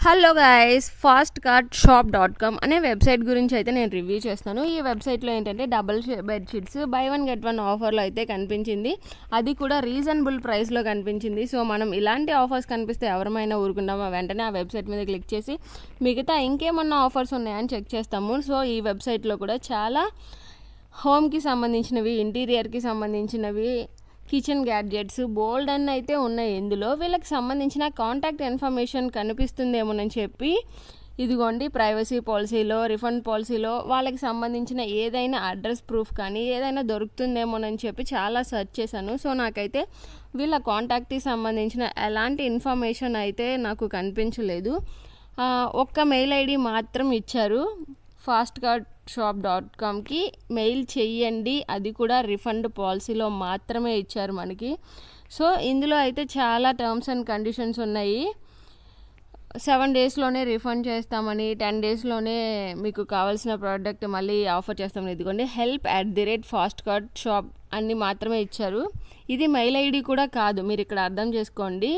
hello guys fast card shop dot com అనే website గురించి అయితే నేను రివ్యూ చేస్తాను ఈ వెబ్సైట్లో ఏంటంటే double bedsheets buy one get one ఆఫర్లో అయితే కనిపించింది అది కూడా రీజనబుల్ ప్రైస్లో కనిపించింది సో మనం ఇలాంటి ఆఫర్స్ కనిపిస్తే ఎవరమైనా ఊరుకుంటామా వెంటనే ఆ వెబ్సైట్ మీద క్లిక్ చేసి మిగతా ఇంకేమన్నా ఆఫర్స్ ఉన్నాయని చెక్ చేస్తాము సో ఈ వెబ్సైట్లో కూడా చాలా హోమ్కి సంబంధించినవి ఇంటీరియర్కి సంబంధించినవి కిచెన్ గ్యాడ్జెట్స్ బోల్డ్ అన్న అయితే ఉన్నాయి ఇందులో వీళ్ళకి సంబంధించిన కాంటాక్ట్ ఇన్ఫర్మేషన్ కనిపిస్తుందేమోనని చెప్పి ఇదిగోండి ప్రైవసీ పాలసీలో రిఫండ్ పాలసీలో వాళ్ళకి సంబంధించిన ఏదైనా అడ్రస్ ప్రూఫ్ కానీ ఏదైనా దొరుకుతుందేమోనని చెప్పి చాలా సెర్చ్ చేశాను సో నాకైతే వీళ్ళ కాంటాక్ట్కి సంబంధించిన ఎలాంటి ఇన్ఫర్మేషన్ అయితే నాకు కనిపించలేదు ఆ, ఒక్క మెయిల్ ఐడి మాత్రం ఇచ్చారు ఫాస్ట్ కార్డ్ షాప్ డాట్ కామ్కి మెయిల్ చెయ్యండి అది కూడా రిఫండ్ పాలసీలో మాత్రమే ఇచ్చారు మనకి సో ఇందులో అయితే చాలా టర్మ్స్ అండ్ కండిషన్స్ ఉన్నాయి సెవెన్ డేస్లోనే రిఫండ్ చేస్తామని టెన్ డేస్లోనే మీకు కావాల్సిన ప్రోడక్ట్ మళ్ళీ ఆఫర్ చేస్తామని ఇదిగోండి help at the rate fast card shop అన్ని మాత్రమే ఇచ్చారు ఇది మెయిల్ ఐడి కూడా కాదు మీరు ఇక్కడ అర్థం చేసుకోండి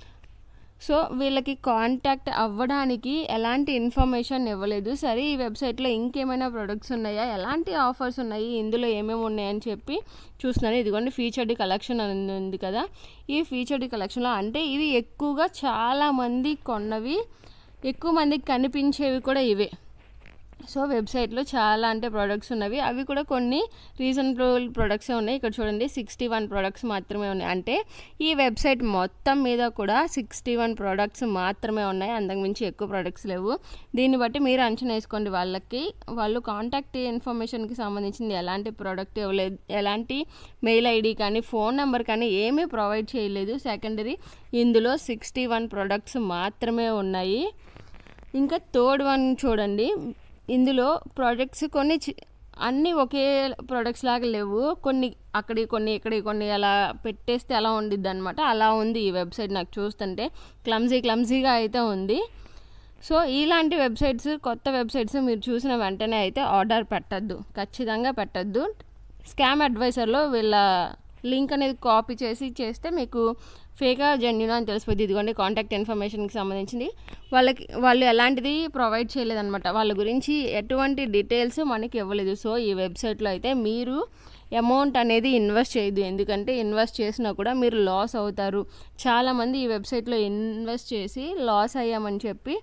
సో వీళ్ళకి కాంటాక్ట్ అవ్వడానికి ఎలాంటి ఇన్ఫర్మేషన్ ఇవ్వలేదు సరే ఈ వెబ్సైట్లో ఇంకేమైనా ప్రొడక్ట్స్ ఉన్నాయా ఎలాంటి ఆఫర్స్ ఉన్నాయి ఇందులో ఏమేమి ఉన్నాయని చెప్పి చూస్తున్నాను ఇదిగోండి ఫీచర్డ్ కలెక్షన్ అని ఉంది కదా ఈ ఫీచర్డ్ కలెక్షన్లో అంటే ఇవి ఎక్కువగా చాలామంది కొన్నవి ఎక్కువ మందికి కనిపించేవి కూడా ఇవే సో వెబ్సైట్లో చాలా అంటే ప్రొడక్ట్స్ ఉన్నవి అవి కూడా కొన్ని రీజనబుల్ ప్రొడక్ట్సే ఉన్నాయి ఇక్కడ చూడండి సిక్స్టీ వన్ ప్రొడక్ట్స్ మాత్రమే ఉన్నాయి అంటే ఈ వెబ్సైట్ మొత్తం మీద కూడా సిక్స్టీ వన్ ప్రొడక్ట్స్ మాత్రమే ఉన్నాయి అంతకుమించి ఎక్కువ ప్రొడక్ట్స్ లేవు దీన్ని బట్టి మీరు అంచనా వేసుకోండి వాళ్ళకి వాళ్ళు కాంటాక్ట్ ఇన్ఫర్మేషన్కి సంబంధించింది ఎలాంటి ప్రోడక్ట్ ఇవ్వలేదు ఎలాంటి మెయిల్ ఐడి కానీ ఫోన్ నెంబర్ కానీ ఏమీ ప్రొవైడ్ చేయలేదు సెకండరీ ఇందులో సిక్స్టీ వన్ ప్రొడక్ట్స్ మాత్రమే ఉన్నాయి ఇంకా థర్డ్ వన్ చూడండి ఇందులో ప్రోడక్ట్స్ కొన్ని చి- అన్నీ ఒకే ప్రోడక్ట్స్ లాగా లేవు కొన్ని అక్కడి కొన్ని ఇక్కడి కొన్ని అలా పెట్టేస్తే అలా ఉండిద్ది అనమాట అలా ఉంది ఈ వెబ్సైట్ నాకు చూస్తుంటే క్లమ్జీ క్లమ్జీగా అయితే ఉంది సో ఇలాంటి వెబ్సైట్స్ కొత్త వెబ్సైట్స్ మీరు చూసిన వెంటనే అయితే ఆర్డర్ పెట్టద్దు ఖచ్చితంగా పెట్టద్దు స్కామ్ అడ్వైజర్లో వీళ్ళ లింక్ అనేది కాపీ చేసి చేస్తే మీకు ఫేకా జెన్యున్ అని తెలిసిపోద్ది ఇదిగోండి కాంటాక్ట్ ఇన్ఫర్మేషన్కి సంబంధించింది వాళ్ళకి వాళ్ళు ఎలాంటిది ప్రొవైడ్ చేయలేదన్నమాట వాళ్ళ గురించి ఎటువంటి డీటెయిల్స్ మనకి ఇవ్వలేదు సో ఈ వెబ్సైట్లో అయితే మీరు అమౌంట్ అనేది ఇన్వెస్ట్ చేయొద్దు ఎందుకంటే ఇన్వెస్ట్ చేసినా కూడా మీరు లాస్ అవుతారు చాలామంది ఈ వెబ్సైట్లో ఇన్వెస్ట్ చేసి లాస్ అయ్యామని చెప్పి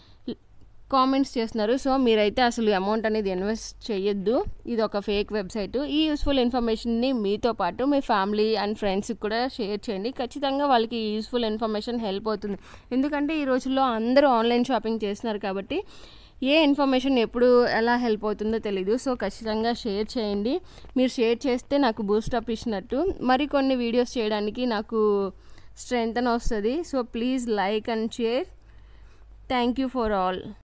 కామెంట్స్ చేస్తున్నారు సో మీరైతే అసలు అమౌంట్ అనేది ఇన్వెస్ట్ చేయొద్దు ఇది ఒక ఫేక్ వెబ్సైట్ ఈ యూస్ఫుల్ ఇన్ఫర్మేషన్ని మీతో పాటు మీ ఫ్యామిలీ అండ్ ఫ్రెండ్స్కి కూడా షేర్ చేయండి ఖచ్చితంగా వాళ్ళకి ఈ యూస్ఫుల్ ఇన్ఫర్మేషన్ హెల్ప్ అవుతుంది ఎందుకంటే ఈ రోజుల్లో అందరూ ఆన్లైన్ షాపింగ్ చేస్తున్నారు కాబట్టి ఏ ఇన్ఫర్మేషన్ ఎప్పుడు ఎలా హెల్ప్ అవుతుందో తెలీదు సో ఖచ్చితంగా షేర్ చేయండి మీరు షేర్ చేస్తే నాకు బూస్టప్ ఇచ్చినట్టు మరికొన్ని వీడియోస్ చేయడానికి నాకు స్ట్రెంగ్త్ అని వస్తుంది so please like and share thank you for all